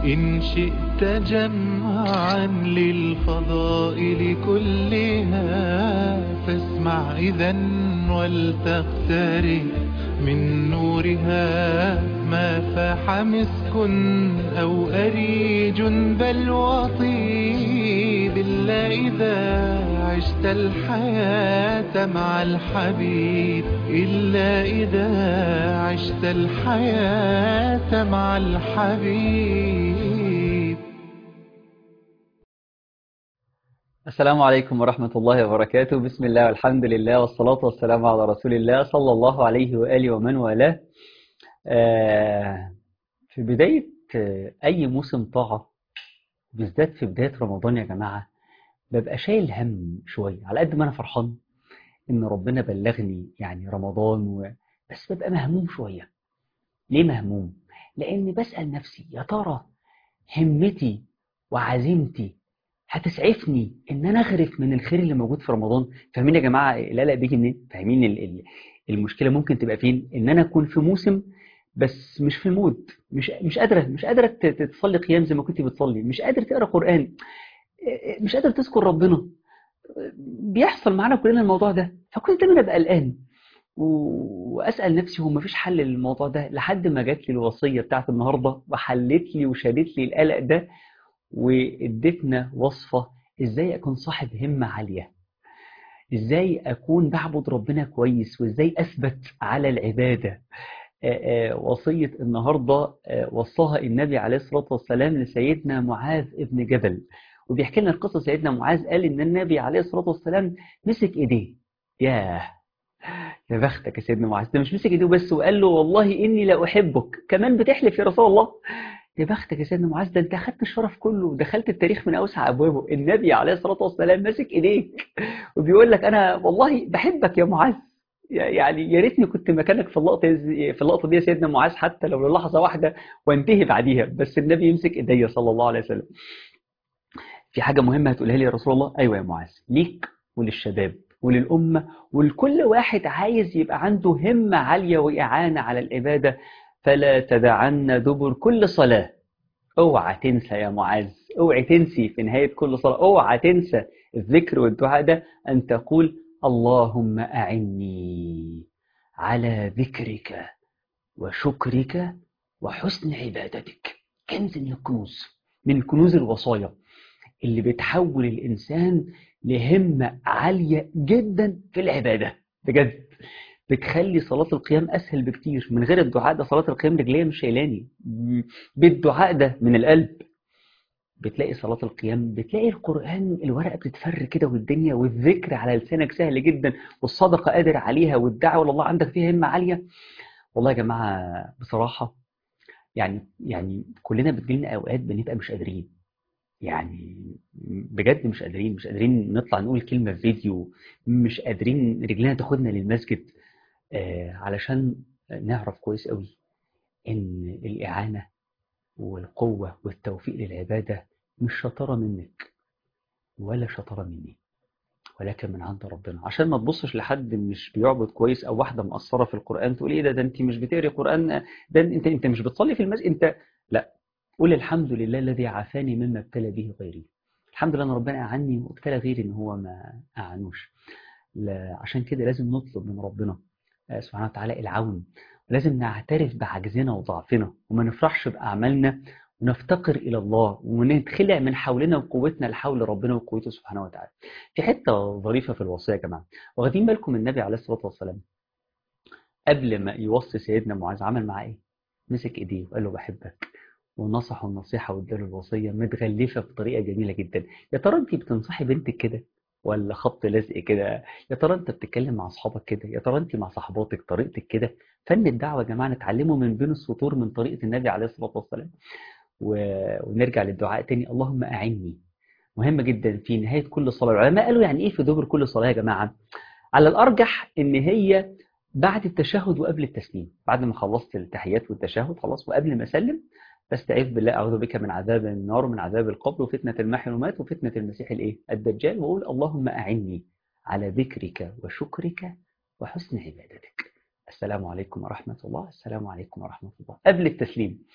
إن شئت جمعا للفضائل كلها فاسمع إذا ولتقترب من نورها ما فاح مسك أو أريج بل وطيب إلا إذا عشت الحياة مع الحبيب إلا إذا عشت الحياة مع الحبيب السلام عليكم ورحمة الله وبركاته بسم الله والحمد لله والصلاة والسلام على رسول الله صلى الله عليه وآله ومن والاه آه، في بداية آه، أي موسم طاعة بالذات في بداية رمضان يا جماعة ببقى شايل هم شوية على قد ما أنا فرحان إن ربنا بلغني يعني رمضان و... بس ببقى مهموم شوية ليه مهموم؟ لأني بسأل نفسي يا ترى همتي وعزيمتي هتسعفني ان انا اغرف من الخير اللي موجود في رمضان فاهمين يا جماعه القلق بيجي منين فاهمين ال- ال- المشكله ممكن تبقى فين ان انا اكون في موسم بس مش في المود مش مش قادره مش قادره ت- ت- تصلي قيام زي ما كنت بتصلي مش قادر تقرا قران مش قادر تذكر ربنا بيحصل معانا كلنا الموضوع ده فكنت دايما ابقى قلقان و- واسال نفسي هو مفيش حل للموضوع ده لحد ما جات لي الوصيه بتاعت النهارده وحلت لي وشالت لي القلق ده وادتنا وصفة ازاي اكون صاحب همة عالية ازاي اكون بعبد ربنا كويس وازاي اثبت على العبادة آه، آه، وصية النهاردة آه، وصاها النبي عليه الصلاة والسلام لسيدنا معاذ ابن جبل وبيحكي لنا القصة سيدنا معاذ قال ان النبي عليه الصلاة والسلام مسك ايديه ياه يا بختك يا سيدنا معاذ ده مش مسك ايديه بس وقال له والله اني لا احبك كمان بتحلف يا رسول الله يا بختك يا سيدنا معاذ ده انت اخدت الشرف كله ودخلت التاريخ من اوسع ابوابه النبي عليه الصلاه والسلام ماسك ايديك وبيقول لك انا والله بحبك يا معاذ يعني يا ريتني كنت مكانك في اللقطه دي- في اللقطه دي يا سيدنا معاذ حتى لو للحظه واحده وانتهي بعديها بس النبي يمسك ايديا صلى الله عليه وسلم في حاجه مهمه هتقولها لي يا رسول الله ايوه يا معاذ ليك وللشباب وللامه ولكل واحد عايز يبقى عنده همه عاليه واعانه على العباده فلا تدعن دبر كل صلاة اوعى تنسى يا معاذ اوعى تنسي في نهاية كل صلاة اوعى تنسى الذكر والدعاء ده أن تقول اللهم أعني على ذكرك وشكرك وحسن عبادتك كنز من الكنوز من كنوز الوصايا اللي بتحول الإنسان لهمة عالية جدا في العبادة بجد بتخلي صلاة القيام أسهل بكتير من غير الدعاء ده صلاة القيام رجليا مش شايلاني م- بالدعاء ده من القلب بتلاقي صلاة القيام بتلاقي القرآن الورقة بتتفر كده والدنيا والذكر على لسانك سهل جدا والصدقة قادر عليها والدعوة لله عندك فيها همة عالية والله يا جماعة بصراحة يعني يعني كلنا بتجيلنا أوقات بنبقى مش قادرين يعني بجد مش قادرين مش قادرين نطلع نقول كلمة في فيديو مش قادرين رجلنا تاخدنا للمسجد آه، علشان نعرف كويس قوي إن الإعانة والقوة والتوفيق للعبادة مش شطارة منك ولا شطارة مني ولكن من عند ربنا عشان ما تبصش لحد مش بيعبد كويس او واحده مقصره في القران تقول ايه ده ده انت مش بتقري قران ده انت انت مش بتصلي في المسجد انت لا قول الحمد لله الذي عافاني مما ابتلى به غيري الحمد لله ان ربنا اعني وابتلى غيري ان هو ما اعانوش لا عشان كده لازم نطلب من ربنا آه، سبحانه وتعالى العون لازم نعترف بعجزنا وضعفنا وما نفرحش بأعمالنا ونفتقر إلى الله ونتخلع من حولنا وقوتنا لحول ربنا وقوته سبحانه وتعالى في حتة ظريفة في الوصية يا جماعة واخدين بالكم النبي عليه الصلاة والسلام قبل ما يوصي سيدنا معاذ عمل معاه ايه مسك ايديه وقال له بحبك ونصحه النصيحة واداله الوصية متغلفة بطريقة جميلة جدا يا ترى انت بتنصحي بنتك كده ولا خبط لزق كده يا ترى انت بتتكلم مع اصحابك كده يا ترى انت مع صحباتك طريقتك كده فن الدعوة يا جماعة نتعلمه من بين السطور من طريقة النبي عليه الصلاة والسلام و... ونرجع للدعاء تاني اللهم أعني مهمة جدا في نهاية كل صلاة العلماء قالوا يعني ايه في دبر كل صلاة يا جماعة على الأرجح ان هي بعد التشهد وقبل التسليم بعد ما خلصت التحيات والتشهد خلاص وقبل ما اسلم بستعيذ بالله اعوذ بك من عذاب النار ومن عذاب القبر وفتنه المحن والممات وفتنه المسيح الايه الدجال واقول اللهم اعني على ذكرك وشكرك وحسن عبادتك السلام عليكم ورحمه الله السلام عليكم ورحمه الله قبل التسليم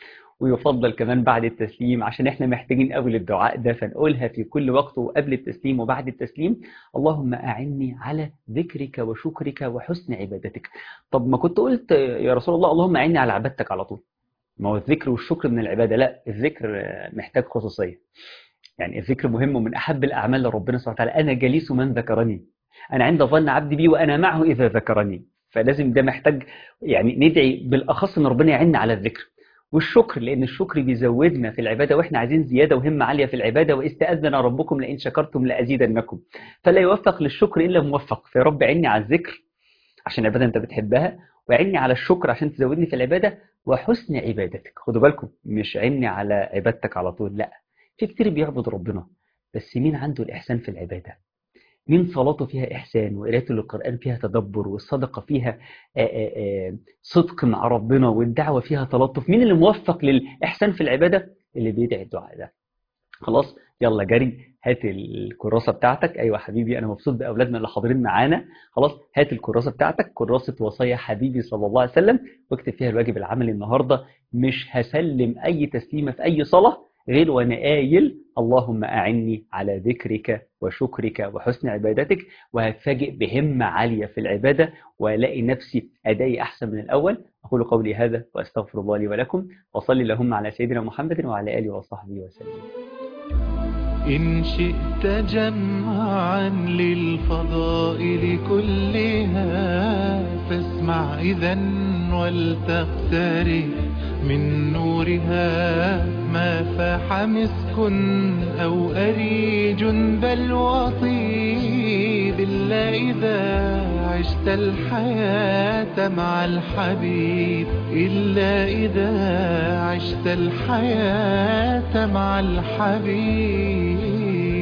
ويفضل كمان بعد التسليم عشان احنا محتاجين قوي للدعاء ده فنقولها في كل وقت وقبل التسليم وبعد التسليم اللهم أعني على ذكرك وشكرك وحسن عبادتك طب ما كنت قلت يا رسول الله اللهم أعني على عبادتك على طول ما هو الذكر والشكر من العبادة لا الذكر محتاج خصوصية يعني الذكر مهم ومن أحب الأعمال لربنا سبحانه وتعالى أنا جليس من ذكرني أنا عند ظن عبدي بي وأنا معه إذا ذكرني فلازم ده محتاج يعني ندعي بالأخص أن ربنا يعيننا على الذكر والشكر لأن الشكر بيزودنا في العبادة وإحنا عايزين زيادة وهمة عالية في العبادة واستأذن ربكم لئن شكرتم لأزيدنكم فلا يوفق للشكر إلا موفق فيا رب عيني على الذكر عشان العبادة أنت بتحبها وعيني على الشكر عشان تزودني في العبادة وحسن عبادتك خدوا بالكم مش عيني على عبادتك على طول لا في كتير بيعبد ربنا بس مين عنده الإحسان في العبادة مين صلاته فيها إحسان وقراءته للقرآن فيها تدبر والصدقة فيها آآ آآ صدق مع ربنا والدعوة فيها تلطف مين اللي موفق للإحسان في العبادة اللي بيدعي الدعاء ده خلاص يلا جري هات الكراسة بتاعتك أيوة حبيبي أنا مبسوط بأولادنا اللي حاضرين معانا خلاص هات الكراسة بتاعتك كراسة وصايا حبيبي صلى الله عليه وسلم واكتب فيها الواجب العملي النهاردة مش هسلم أي تسليمة في أي صلاة غير وانا قايل اللهم أعني على ذكرك وشكرك وحسن عبادتك وهتفاجئ بهمة عالية في العبادة وألاقي نفسي أدائي أحسن من الأول أقول قولي هذا وأستغفر الله لي ولكم وصلي اللهم على سيدنا محمد وعلى آله وصحبه وسلم إن شئت جمعا للفضائل كلها فاسمع إذا ولتقترب من نورها ما فاح مسك أو أريج بل وطيب إلا إذا عشت الحياة مع الحبيب إلا إذا عشت الحياة مع الحبيب